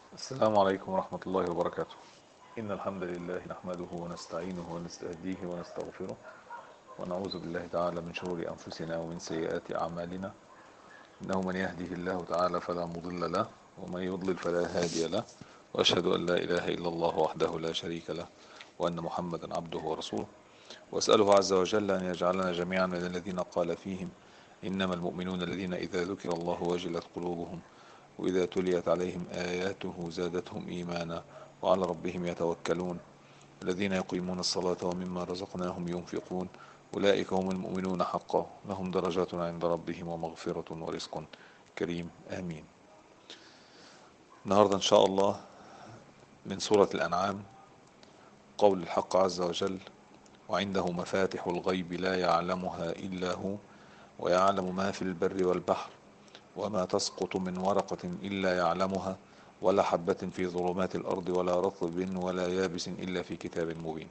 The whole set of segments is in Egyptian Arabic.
السلام عليكم ورحمة الله وبركاته إن الحمد لله نحمده ونستعينه ونستهديه ونستغفره ونعوذ بالله تعالى من شرور أنفسنا ومن سيئات أعمالنا إنه من يهده الله تعالى فلا مضل له ومن يضلل فلا هادي له وأشهد أن لا إله إلا الله وحده لا شريك له وأن محمدا عبده ورسوله وأسأله عز وجل أن يجعلنا جميعا من الذين قال فيهم إنما المؤمنون الذين إذا ذكر الله وجلت قلوبهم وإذا تليت عليهم آياته زادتهم إيمانا وعلى ربهم يتوكلون الذين يقيمون الصلاة ومما رزقناهم ينفقون أولئك هم المؤمنون حقا لهم درجات عند ربهم ومغفرة ورزق كريم آمين النهاردة إن شاء الله من سورة الأنعام قول الحق عز وجل وعنده مفاتح الغيب لا يعلمها إلا هو ويعلم ما في البر والبحر وما تسقط من ورقة إلا يعلمها ولا حبة في ظلمات الأرض ولا رطب ولا يابس إلا في كتاب مبين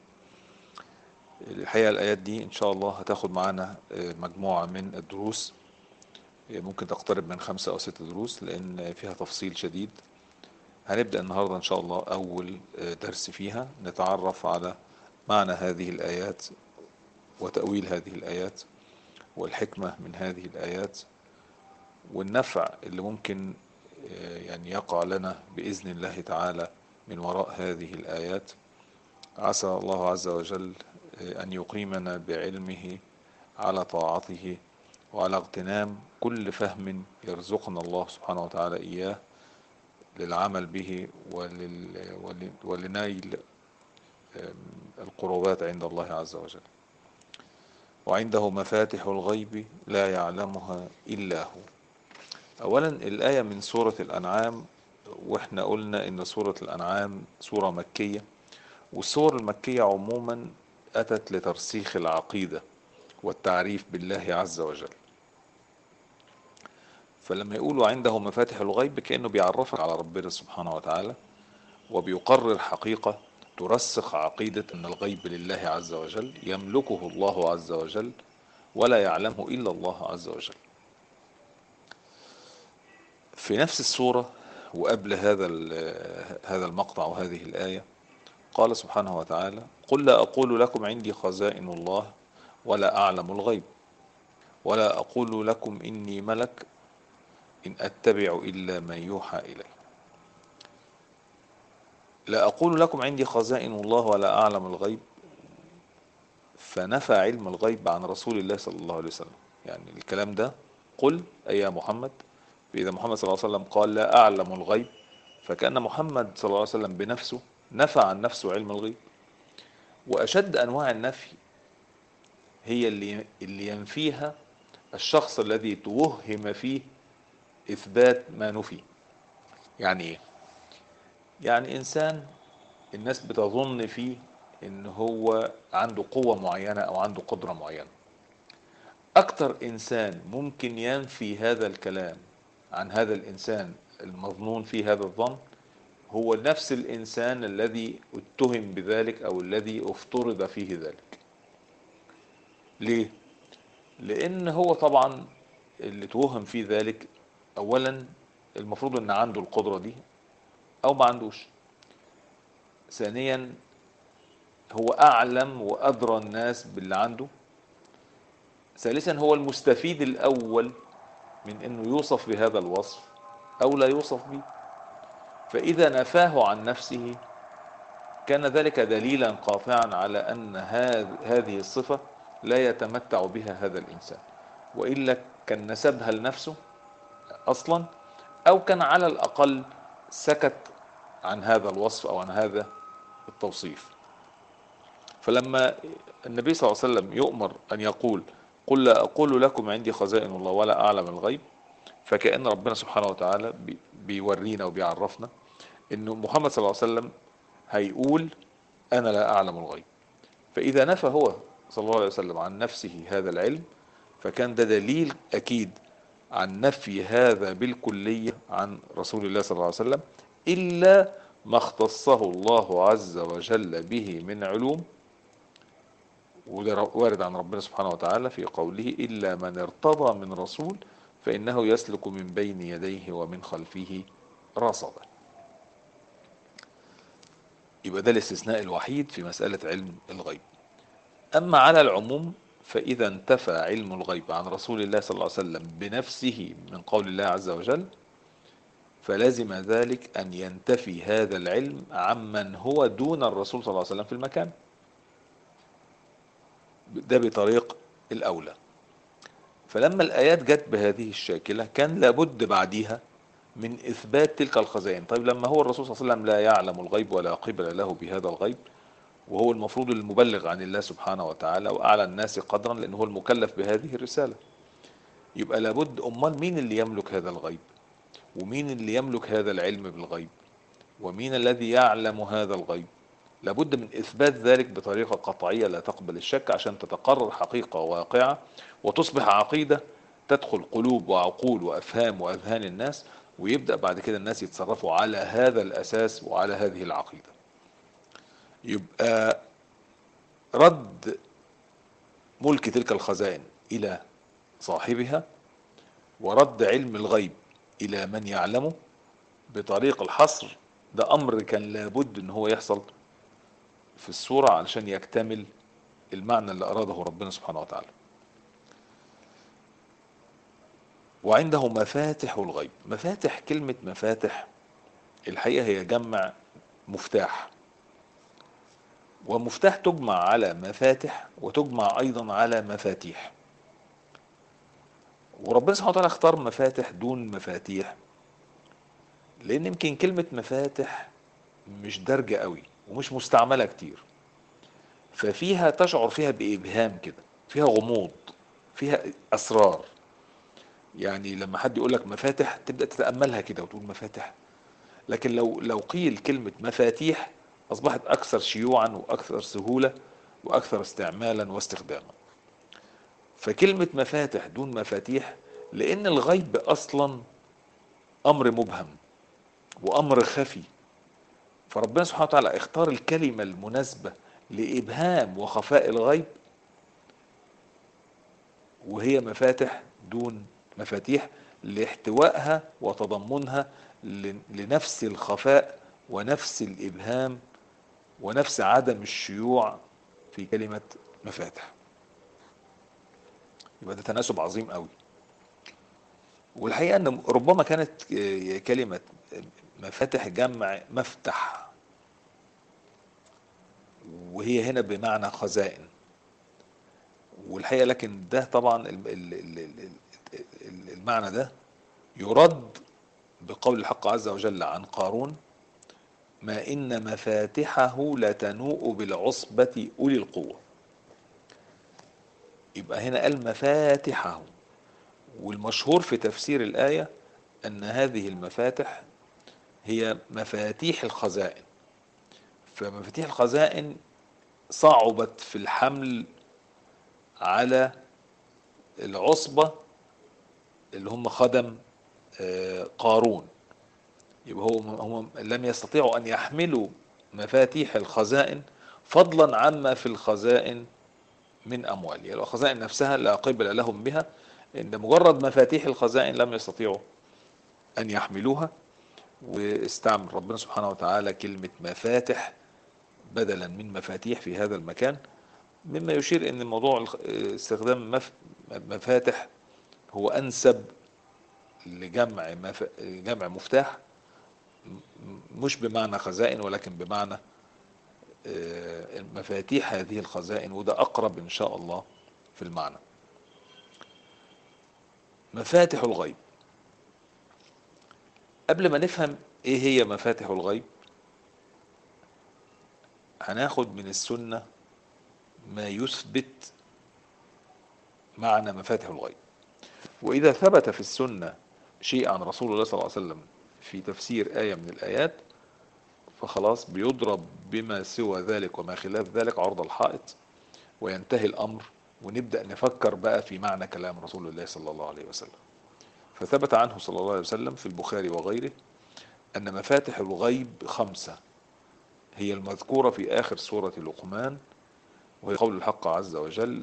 الحقيقة الآيات دي إن شاء الله هتاخد معانا مجموعة من الدروس ممكن تقترب من خمسة أو ست دروس لأن فيها تفصيل شديد هنبدأ النهاردة إن شاء الله أول درس فيها نتعرف على معنى هذه الآيات وتأويل هذه الآيات والحكمة من هذه الآيات والنفع اللي ممكن يعني يقع لنا بإذن الله تعالى من وراء هذه الآيات عسى الله عز وجل أن يقيمنا بعلمه على طاعته وعلى اغتنام كل فهم يرزقنا الله سبحانه وتعالى إياه للعمل به ولل... ولنيل القربات عند الله عز وجل وعنده مفاتح الغيب لا يعلمها إلا هو أولا الآية من سورة الأنعام وإحنا قلنا إن سورة الأنعام سورة مكية والسور المكية عموما أتت لترسيخ العقيدة والتعريف بالله عز وجل فلما يقولوا عنده مفاتح الغيب كأنه بيعرفك على ربنا سبحانه وتعالى وبيقرر حقيقة ترسخ عقيدة أن الغيب لله عز وجل يملكه الله عز وجل ولا يعلمه إلا الله عز وجل في نفس السورة وقبل هذا هذا المقطع وهذه الآية قال سبحانه وتعالى قل لا أقول لكم عندي خزائن الله ولا أعلم الغيب ولا أقول لكم إني ملك إن أتبع إلا ما يوحى إلي لا أقول لكم عندي خزائن الله ولا أعلم الغيب فنفى علم الغيب عن رسول الله صلى الله عليه وسلم يعني الكلام ده قل أي يا محمد فإذا محمد صلى الله عليه وسلم قال لا أعلم الغيب فكأن محمد صلى الله عليه وسلم بنفسه نفى عن نفسه علم الغيب وأشد أنواع النفي هي اللي, اللي ينفيها الشخص الذي توهم فيه إثبات ما نفي يعني إيه؟ يعني إنسان الناس بتظن فيه إن هو عنده قوة معينة أو عنده قدرة معينة أكتر إنسان ممكن ينفي هذا الكلام عن هذا الإنسان المظنون فيه هذا الظن هو نفس الإنسان الذي اتهم بذلك أو الذي افترض فيه ذلك ليه؟ لأن هو طبعا اللي توهم فيه ذلك أولا المفروض أن عنده القدرة دي أو ما عندوش ثانيا هو أعلم وأدرى الناس باللي عنده ثالثا هو المستفيد الأول من انه يوصف بهذا الوصف او لا يوصف به فاذا نفاه عن نفسه كان ذلك دليلا قاطعا على ان هذه الصفه لا يتمتع بها هذا الانسان والا كان نسبها لنفسه اصلا او كان على الاقل سكت عن هذا الوصف او عن هذا التوصيف فلما النبي صلى الله عليه وسلم يؤمر ان يقول قل لا أقول لكم عندي خزائن الله ولا أعلم الغيب فكأن ربنا سبحانه وتعالى بيورينا وبيعرفنا أنه محمد صلى الله عليه وسلم هيقول أنا لا أعلم الغيب فإذا نفى هو صلى الله عليه وسلم عن نفسه هذا العلم فكان ده دليل أكيد عن نفي هذا بالكلية عن رسول الله صلى الله عليه وسلم إلا ما اختصه الله عز وجل به من علوم وده وارد عن ربنا سبحانه وتعالى في قوله إلا من ارتضى من رسول فإنه يسلك من بين يديه ومن خلفه رصدا يبقى ده الاستثناء الوحيد في مسألة علم الغيب أما على العموم فإذا انتفى علم الغيب عن رسول الله صلى الله عليه وسلم بنفسه من قول الله عز وجل فلازم ذلك أن ينتفي هذا العلم عمن هو دون الرسول صلى الله عليه وسلم في المكان ده بطريق الأولى فلما الآيات جت بهذه الشاكلة كان لابد بعديها من إثبات تلك الخزائن طيب لما هو الرسول صلى الله عليه وسلم لا يعلم الغيب ولا قبل له بهذا الغيب وهو المفروض المبلغ عن الله سبحانه وتعالى وأعلى الناس قدرا لأنه هو المكلف بهذه الرسالة يبقى لابد أمال مين اللي يملك هذا الغيب ومين اللي يملك هذا العلم بالغيب ومين الذي يعلم هذا الغيب لابد من إثبات ذلك بطريقة قطعية لا تقبل الشك عشان تتقرر حقيقة واقعة وتصبح عقيدة تدخل قلوب وعقول وأفهام وأذهان الناس ويبدأ بعد كده الناس يتصرفوا على هذا الأساس وعلى هذه العقيدة يبقى رد ملك تلك الخزائن إلى صاحبها ورد علم الغيب إلى من يعلمه بطريق الحصر ده أمر كان لابد إن هو يحصل في السورة علشان يكتمل المعنى اللي أراده ربنا سبحانه وتعالى وعنده مفاتح الغيب مفاتح كلمة مفاتح الحقيقة هي جمع مفتاح ومفتاح تجمع على مفاتح وتجمع أيضا على مفاتيح وربنا سبحانه وتعالى اختار مفاتح دون مفاتيح لأن يمكن كلمة مفاتح مش دارجة قوي ومش مستعملة كتير ففيها تشعر فيها بإبهام كده فيها غموض فيها أسرار يعني لما حد يقول لك مفاتح تبدأ تتأملها كده وتقول مفاتح لكن لو لو قيل كلمة مفاتيح أصبحت أكثر شيوعا وأكثر سهولة وأكثر استعمالا واستخداما فكلمة مفاتح دون مفاتيح لأن الغيب أصلا أمر مبهم وأمر خفي فربنا سبحانه وتعالى اختار الكلمة المناسبة لإبهام وخفاء الغيب وهي مفاتح دون مفاتيح لاحتوائها وتضمنها لنفس الخفاء ونفس الإبهام ونفس عدم الشيوع في كلمة مفاتح يبقى ده تناسب عظيم قوي والحقيقة أن ربما كانت كلمة مفاتح جمع مفتح وهي هنا بمعنى خزائن والحقيقة لكن ده طبعا المعنى ده يرد بقول الحق عز وجل عن قارون ما إن مفاتحه لتنوء بالعصبة أولي القوة يبقى هنا قال مفاتحه والمشهور في تفسير الآية أن هذه المفاتح هي مفاتيح الخزائن فمفاتيح الخزائن صعبت في الحمل على العصبة اللي هم خدم قارون يبقى هو هم لم يستطيعوا أن يحملوا مفاتيح الخزائن فضلا عما في الخزائن من أموال يعني الخزائن نفسها لا قبل لهم بها إن مجرد مفاتيح الخزائن لم يستطيعوا أن يحملوها واستعمل ربنا سبحانه وتعالى كلمة مفاتح بدلا من مفاتيح في هذا المكان مما يشير ان موضوع استخدام مفاتح هو انسب لجمع مف... جمع مفتاح مش بمعنى خزائن ولكن بمعنى مفاتيح هذه الخزائن وده اقرب ان شاء الله في المعنى مفاتح الغيب قبل ما نفهم ايه هي مفاتح الغيب هناخد من السنة ما يثبت معنى مفاتح الغيب وإذا ثبت في السنة شيء عن رسول الله صلى الله عليه وسلم في تفسير آية من الآيات فخلاص بيضرب بما سوى ذلك وما خلاف ذلك عرض الحائط وينتهي الأمر ونبدأ نفكر بقى في معنى كلام رسول الله صلى الله عليه وسلم فثبت عنه صلى الله عليه وسلم في البخاري وغيره أن مفاتح الغيب خمسة هي المذكورة في آخر سورة لقمان وهي قول الحق عز وجل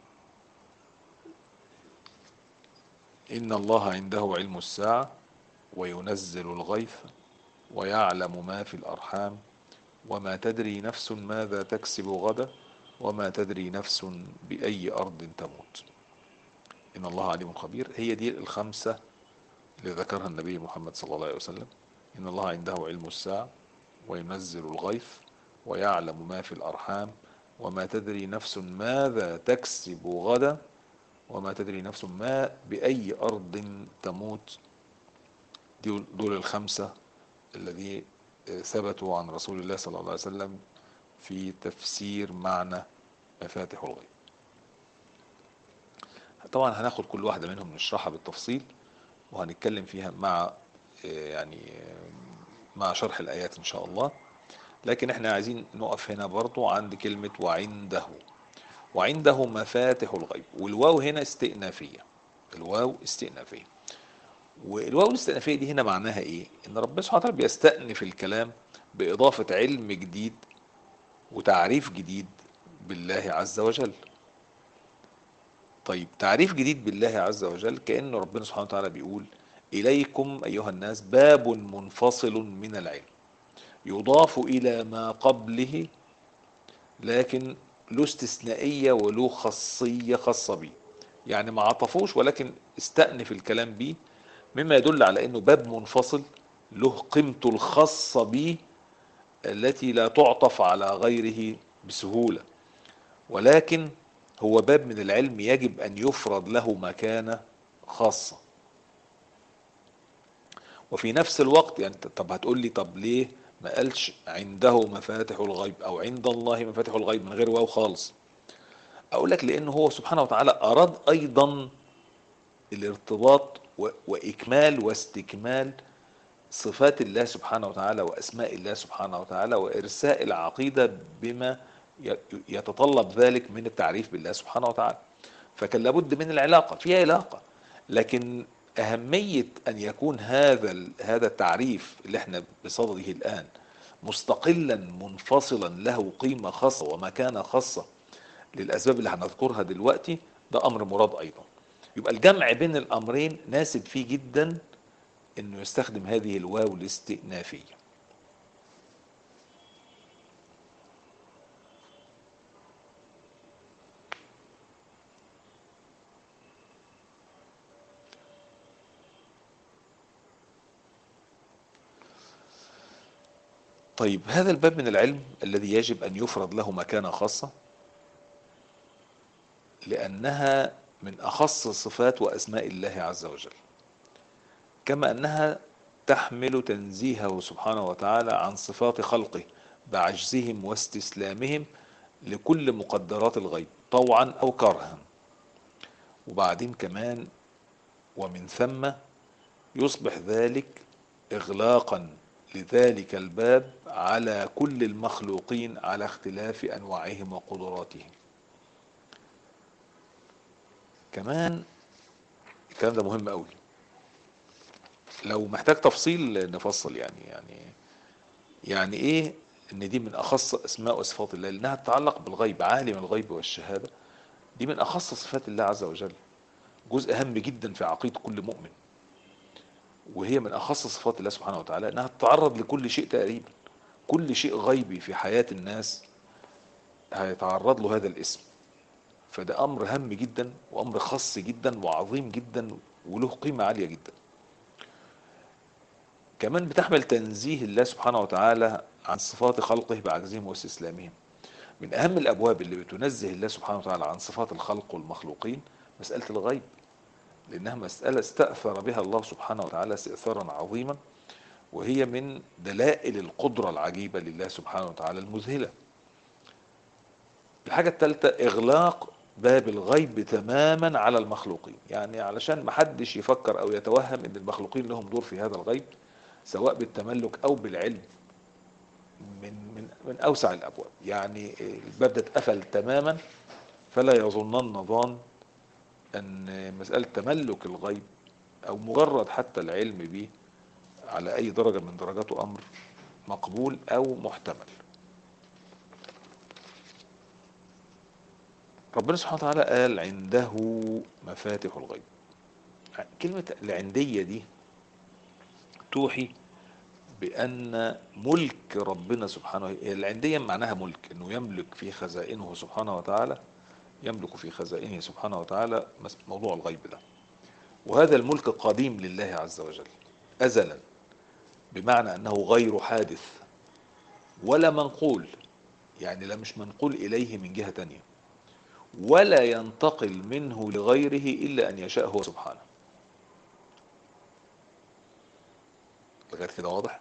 إن الله عنده علم الساعة وينزل الغيث ويعلم ما في الأرحام وما تدري نفس ماذا تكسب غدا وما تدري نفس بأي أرض تموت إن الله عليم خبير هي دي الخمسة اللي ذكرها النبي محمد صلى الله عليه وسلم إن الله عنده علم الساعة وينزل الغيث ويعلم ما في الأرحام وما تدري نفس ماذا تكسب غدا وما تدري نفس ما بأي أرض تموت دول الخمسة الذي ثبتوا عن رسول الله صلى الله عليه وسلم في تفسير معنى مفاتح الغيب طبعا هناخد كل واحدة منهم نشرحها بالتفصيل وهنتكلم فيها مع يعني مع شرح الآيات إن شاء الله لكن احنا عايزين نقف هنا برضو عند كلمة وعنده وعنده مفاتح الغيب والواو هنا استئنافية الواو استئنافية والواو الاستئنافية دي هنا معناها ايه ان ربنا سبحانه وتعالى بيستأنف الكلام بإضافة علم جديد وتعريف جديد بالله عز وجل طيب تعريف جديد بالله عز وجل كأن ربنا سبحانه وتعالى بيقول إليكم أيها الناس باب منفصل من العلم يضاف إلى ما قبله لكن له استثنائية وله خاصية خاصة به يعني ما عطفوش ولكن استأنف الكلام به مما يدل على أنه باب منفصل له قيمته الخاصة به التي لا تعطف على غيره بسهولة ولكن هو باب من العلم يجب أن يفرض له مكانة خاصة وفي نفس الوقت يعني طب هتقول لي طب ليه ما قالش عنده مفاتح الغيب او عند الله مفاتح الغيب من غير واو خالص اقول لك لان هو سبحانه وتعالى اراد ايضا الارتباط واكمال واستكمال صفات الله سبحانه وتعالى واسماء الله سبحانه وتعالى وارساء العقيده بما يتطلب ذلك من التعريف بالله سبحانه وتعالى فكان لابد من العلاقه في علاقه لكن أهمية أن يكون هذا هذا التعريف اللي احنا بصدده الآن مستقلا منفصلا له قيمة خاصة ومكانة خاصة للأسباب اللي هنذكرها دلوقتي ده أمر مراد أيضا يبقى الجمع بين الأمرين ناسب فيه جدا أنه يستخدم هذه الواو الاستئنافية طيب هذا الباب من العلم الذي يجب أن يفرض له مكانة خاصة لأنها من أخص صفات وأسماء الله عز وجل كما أنها تحمل تنزيهه سبحانه وتعالى عن صفات خلقه بعجزهم واستسلامهم لكل مقدرات الغيب طوعا أو كرها وبعدين كمان ومن ثم يصبح ذلك إغلاقا لذلك الباب على كل المخلوقين على اختلاف انواعهم وقدراتهم كمان الكلام ده مهم قوي لو محتاج تفصيل نفصل يعني يعني يعني ايه ان دي من اخص اسماء وصفات الله لانها تتعلق بالغيب عالم الغيب والشهاده دي من اخص صفات الله عز وجل جزء هام جدا في عقيده كل مؤمن وهي من اخص صفات الله سبحانه وتعالى انها تتعرض لكل شيء تقريبا كل شيء غيبي في حياة الناس هيتعرض له هذا الاسم فده امر هام جدا وامر خاص جدا وعظيم جدا وله قيمة عالية جدا كمان بتحمل تنزيه الله سبحانه وتعالى عن صفات خلقه بعجزهم واستسلامهم من اهم الابواب اللي بتنزه الله سبحانه وتعالى عن صفات الخلق والمخلوقين مسألة الغيب لأنها مسألة استأثر بها الله سبحانه وتعالى استئثارا عظيما وهي من دلائل القدرة العجيبة لله سبحانه وتعالى المذهلة الحاجة الثالثة إغلاق باب الغيب تماما على المخلوقين يعني علشان محدش يفكر أو يتوهم أن المخلوقين لهم دور في هذا الغيب سواء بالتملك أو بالعلم من, من, من أوسع الأبواب يعني الباب ده اتقفل تماما فلا يظنن ظان أن مسألة تملك الغيب أو مجرد حتى العلم به على أي درجة من درجاته أمر مقبول أو محتمل ربنا سبحانه وتعالى قال عنده مفاتح الغيب كلمة العندية دي توحي بأن ملك ربنا سبحانه العندية معناها ملك أنه يملك في خزائنه سبحانه وتعالى يملك في خزائنه سبحانه وتعالى مس- موضوع الغيب ده وهذا الملك قديم لله عز وجل أزلا بمعنى أنه غير حادث ولا منقول يعني لا مش منقول إليه من جهة تانية ولا ينتقل منه لغيره إلا أن يشاء هو سبحانه لغاية كده واضح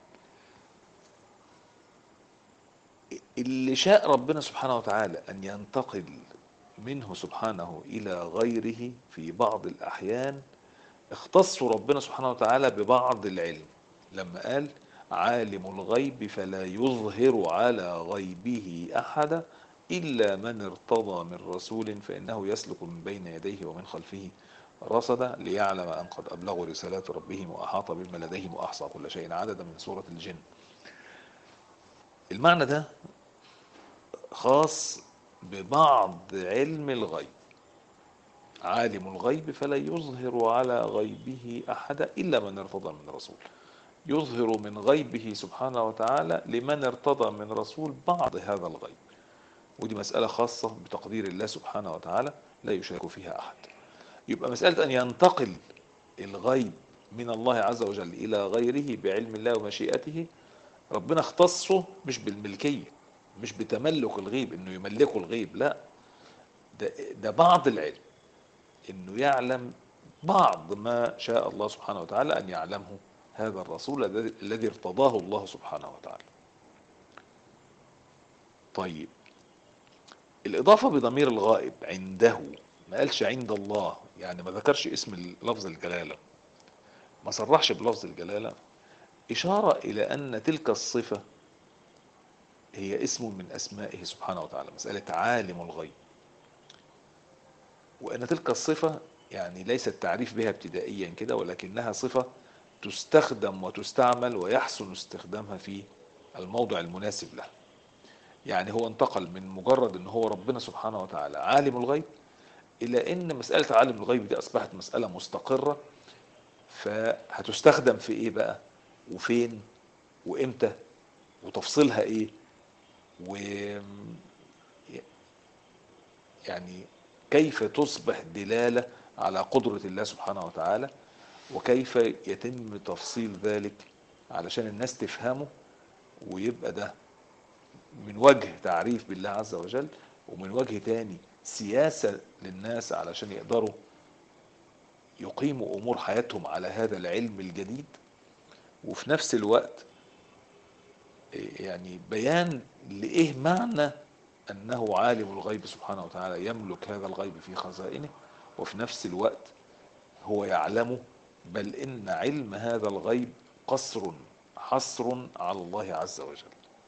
اللي شاء ربنا سبحانه وتعالى أن ينتقل منه سبحانه إلى غيره في بعض الأحيان اختصوا ربنا سبحانه وتعالى ببعض العلم لما قال عالم الغيب فلا يظهر على غيبه أحد إلا من ارتضى من رسول فإنه يسلك من بين يديه ومن خلفه رصدا ليعلم أن قد أبلغوا رسالات ربهم وأحاط بما لديهم وأحصى كل شيء عددا من سورة الجن المعنى ده خاص ببعض علم الغيب عالم الغيب فلا يظهر على غيبه أحدا إلا من ارتضى من رسول يظهر من غيبه سبحانه وتعالى لمن ارتضى من رسول بعض هذا الغيب ودي مسألة خاصة بتقدير الله سبحانه وتعالى لا يشارك فيها أحد يبقى مسألة أن ينتقل الغيب من الله عز وجل إلى غيره بعلم الله ومشيئته ربنا اختصه مش بالملكية مش بتملك الغيب انه يملكه الغيب لا ده, ده بعض العلم انه يعلم بعض ما شاء الله سبحانه وتعالى ان يعلمه هذا الرسول الذي- الذي ارتضاه الله سبحانه وتعالى طيب الإضافة بضمير الغائب عنده ما قالش عند الله يعني ما ذكرش اسم لفظ الجلالة ما صرحش بلفظ الجلالة إشارة إلى أن تلك الصفة هي اسم من أسمائه سبحانه وتعالى مسألة عالم الغيب وأن تلك الصفة يعني ليس التعريف بها ابتدائيا كده ولكنها صفة تستخدم وتستعمل ويحسن استخدامها في الموضع المناسب له يعني هو انتقل من مجرد ان هو ربنا سبحانه وتعالى عالم الغيب الى ان مسألة عالم الغيب دي اصبحت مسألة مستقرة فهتستخدم في ايه بقى وفين وامتى وتفصيلها ايه و يعني كيف تصبح دلالة على قدرة الله سبحانه وتعالى وكيف يتم تفصيل ذلك علشان الناس تفهمه ويبقى ده من وجه تعريف بالله عز وجل ومن وجه تاني سياسة للناس علشان يقدروا يقيموا أمور حياتهم على هذا العلم الجديد وفي نفس الوقت يعني بيان لإيه معنى أنه عالم الغيب سبحانه وتعالى يملك هذا الغيب في خزائنه وفي نفس الوقت هو يعلمه بل إن علم هذا الغيب قصر حصر على الله عز وجل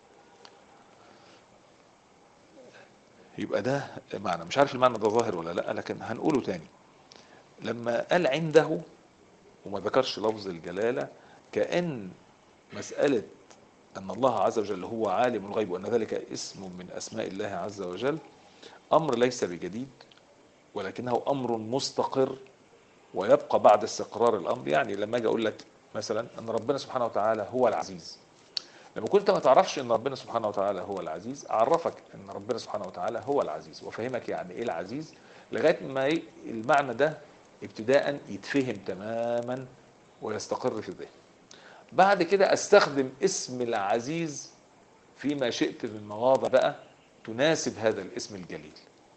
يبقى ده معنى مش عارف المعنى ده ظاهر ولا لا لكن هنقوله تاني لما قال عنده وما ذكرش لفظ الجلالة كأن مسألة أن الله عز وجل هو عالم الغيب وأن ذلك اسم من أسماء الله عز وجل أمر ليس بجديد ولكنه أمر مستقر ويبقى بعد استقرار الأمر يعني لما أجي أقول لك مثلا أن ربنا سبحانه وتعالى هو العزيز لما كنت ما تعرفش ان ربنا سبحانه وتعالى هو العزيز اعرفك ان ربنا سبحانه وتعالى هو العزيز وافهمك يعني ايه العزيز لغايه ما ي- المعنى ده ابتداء يتفهم تماما ويستقر في الذهن بعد كده استخدم اسم العزيز فيما شئت من مواضع بقى تناسب هذا الاسم الجليل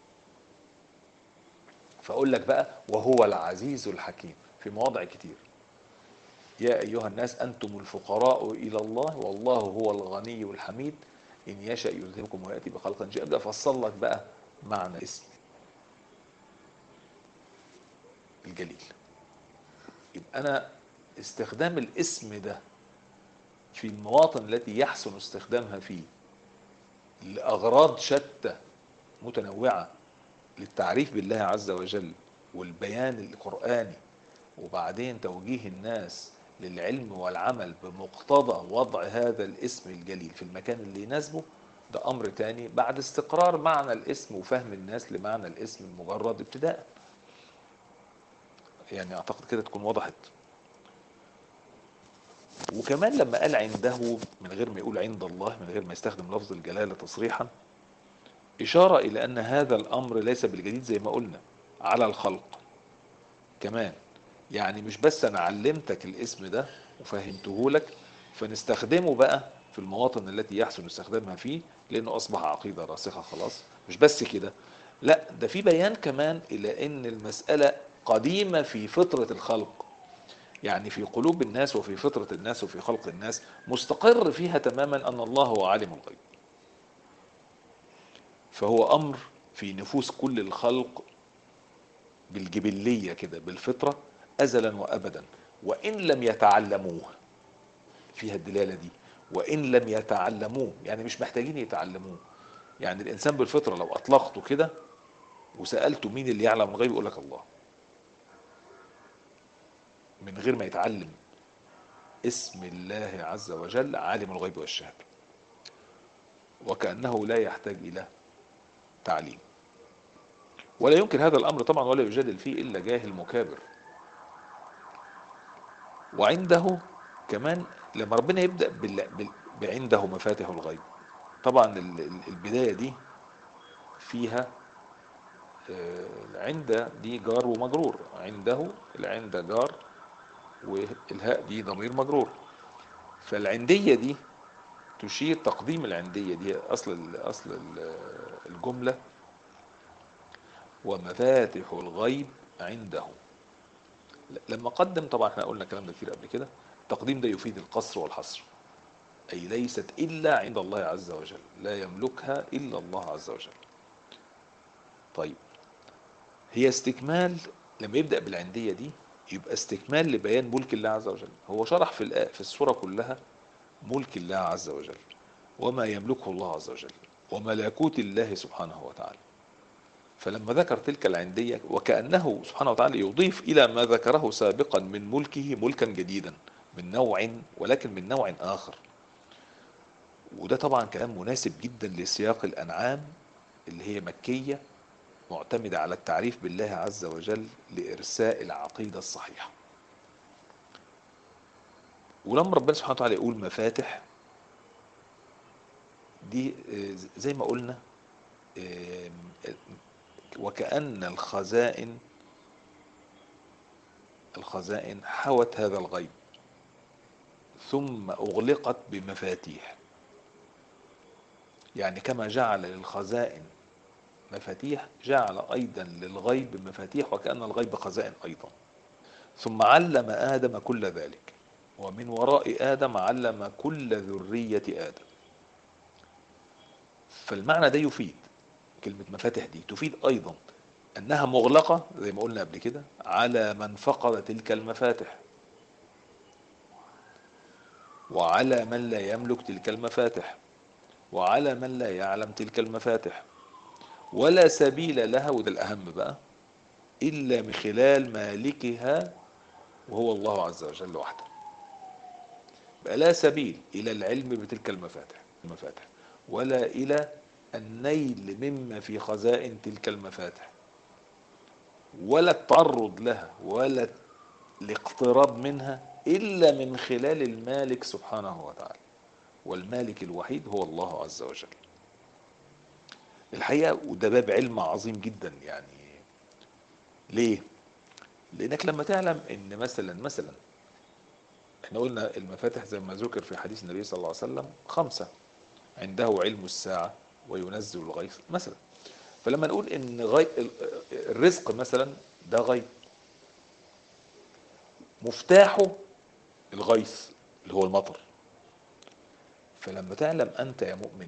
فاقول لك بقى وهو العزيز الحكيم في مواضع كتير يا أيها الناس أنتم الفقراء إلى الله والله هو الغني الحميد إن يشأ يذهبكم ويأتي بخلق جديد أبدأ أفصل لك بقى معنى اسم الجليل يبقى أنا استخدام الاسم ده في المواطن التي يحسن استخدامها فيه لأغراض شتى متنوعة للتعريف بالله عز وجل والبيان القرآني وبعدين توجيه الناس للعلم والعمل بمقتضى وضع هذا الاسم الجليل في المكان اللي يناسبه ده امر تاني بعد استقرار معنى الاسم وفهم الناس لمعنى الاسم المجرد ابتداء يعني اعتقد كده تكون وضحت وكمان لما قال عنده من غير ما يقول عند الله من غير ما يستخدم لفظ الجلالة تصريحا إشارة إلى أن هذا الأمر ليس بالجديد زي ما قلنا على الخلق كمان يعني مش بس أنا علمتك الاسم ده وفهمته لك فنستخدمه بقى في المواطن التي يحسن استخدامها فيه لأنه أصبح عقيدة راسخة خلاص مش بس كده لا ده في بيان كمان إلى أن المسألة قديمة في فطرة الخلق يعني في قلوب الناس وفي فطرة الناس وفي خلق الناس مستقر فيها تماما أن الله هو عالم الغيب فهو أمر في نفوس كل الخلق بالجبلية كده بالفطرة أزلا وأبدا وإن لم يتعلموه فيها الدلالة دي وإن لم يتعلموه يعني مش محتاجين يتعلموه يعني الإنسان بالفطرة لو أطلقته كده وسألته مين اللي يعلم الغيب يقول لك الله من غير ما يتعلم اسم الله عز وجل عالم الغيب والشهادة وكأنه لا يحتاج إلى تعليم ولا يمكن هذا الأمر طبعا ولا يجادل فيه إلا جاهل مكابر وعنده كمان لما ربنا يبدأ بال... بال... بعنده مفاتح الغيب طبعا ال- ال- البداية دي فيها آه، عند دي جار ومجرور عنده العند جار والهاء دي ضمير مجرور فالعندية دي تشير تقديم العندية دي أصل ال- أصل ال- الجملة ومفاتح الغيب عنده ل- لما قدم طبعا احنا قلنا الكلام ده كتير قبل كده التقديم ده يفيد القصر والحصر أي ليست إلا عند الله عز وجل لا يملكها إلا الله عز وجل طيب هي استكمال لما يبدأ بالعندية دي يبقى استكمال لبيان ملك الله عز وجل هو شرح في الآ- في السورة كلها ملك الله عز وجل وما يملكه الله عز وجل وملكوت الله سبحانه وتعالى فلما ذكر تلك العندية وكأنه سبحانه وتعالى يضيف إلى ما ذكره سابقا من ملكه ملكا جديدا من نوع ولكن من نوع آخر وده طبعا كلام مناسب جدا لسياق الأنعام اللي هي مكية معتمدة على التعريف بالله عز وجل لإرساء العقيدة الصحيحة ولما ربنا سبحانه وتعالى يقول مفاتح دي آه، زي ما قلنا آه، وكأن الخزائن الخزائن حوت هذا الغيب ثم أغلقت بمفاتيح يعني كما جعل للخزائن مفاتيح جعل أيضا للغيب مفاتيح وكأن الغيب خزائن أيضا ثم علم آدم كل ذلك ومن وراء آدم علم كل ذرية آدم فالمعنى ده يفيد كلمة مفاتح دي تفيد أيضا أنها مغلقة زي ما قلنا قبل كده على من فقد تلك المفاتح وعلى من لا يملك تلك المفاتح وعلى من لا يعلم تلك المفاتح ولا سبيل لها وده الأهم بقى إلا من خلال مالكها وهو الله عز وجل وحده بقى لا سبيل إلى العلم بتلك المفاتح المفاتح ولا إلى النيل مما في خزائن تلك المفاتح ولا التعرض لها ولا الاقتراب منها إلا من خلال المالك سبحانه وتعالى والمالك الوحيد هو الله عز وجل الحقيقة وده باب علم عظيم جدا يعني ليه؟ لأنك لما تعلم إن مثلا مثلا احنا قلنا المفاتح زي ما ذكر في حديث النبي صلى الله عليه وسلم خمسة عنده علم الساعة وينزل الغيث مثلا فلما نقول ان غي... الرزق مثلا ده غيب مفتاحه الغيث اللي هو المطر فلما تعلم انت يا مؤمن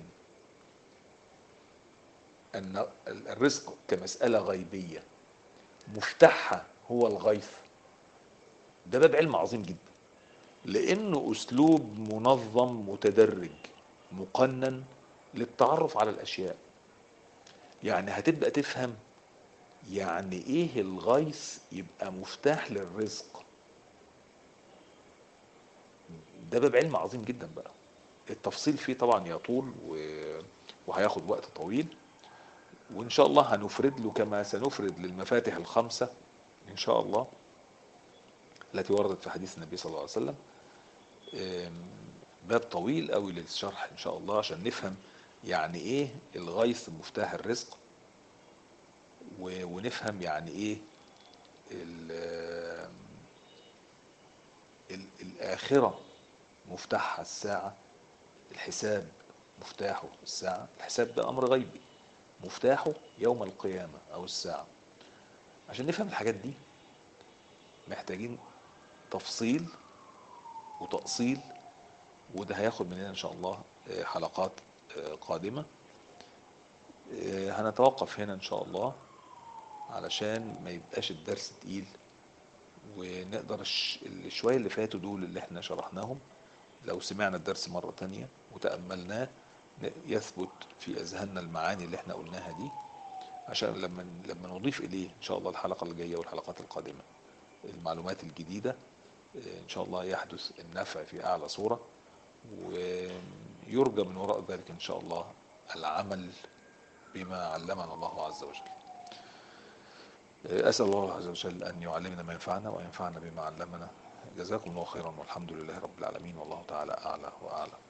ان الرزق كمسألة غيبية مفتاحها هو الغيث ده باب علم عظيم جدا لانه اسلوب منظم متدرج مقنن للتعرف على الاشياء يعني هتبدأ تفهم يعني ايه الغيث يبقى مفتاح للرزق ده باب علم عظيم جدا بقى التفصيل فيه طبعا يطول و... وهياخد وقت طويل وان شاء الله هنفرد له كما سنفرد للمفاتح الخمسة ان شاء الله التي وردت في حديث النبي صلى الله عليه وسلم آم، باب طويل قوي للشرح ان شاء الله عشان نفهم يعني ايه الغيث مفتاح الرزق و- ونفهم يعني ايه ال- ال- الآخرة مفتاحها الساعة الحساب مفتاحه الساعة الحساب ده أمر غيبي مفتاحه يوم القيامة أو الساعة عشان نفهم الحاجات دي محتاجين تفصيل وتأصيل وده هياخد مننا إن شاء الله آه، حلقات آه، قادمة آه، هنتوقف هنا إن شاء الله علشان ما يبقاش الدرس تقيل ونقدر الش- الشوية اللي فاتوا دول اللي احنا شرحناهم لو سمعنا الدرس مرة تانية وتأملناه ن- يثبت في أذهاننا المعاني اللي احنا قلناها دي عشان لما لما نضيف إليه إن شاء الله الحلقة الجاية والحلقات القادمة المعلومات الجديدة آه، إن شاء الله يحدث النفع في أعلى صورة ويرجى من وراء ذلك إن شاء الله العمل بما علمنا الله عز وجل أسأل الله عز وجل أن يعلمنا ما ينفعنا وينفعنا بما علمنا جزاكم الله خيرا والحمد لله رب العالمين والله تعالى أعلى وأعلم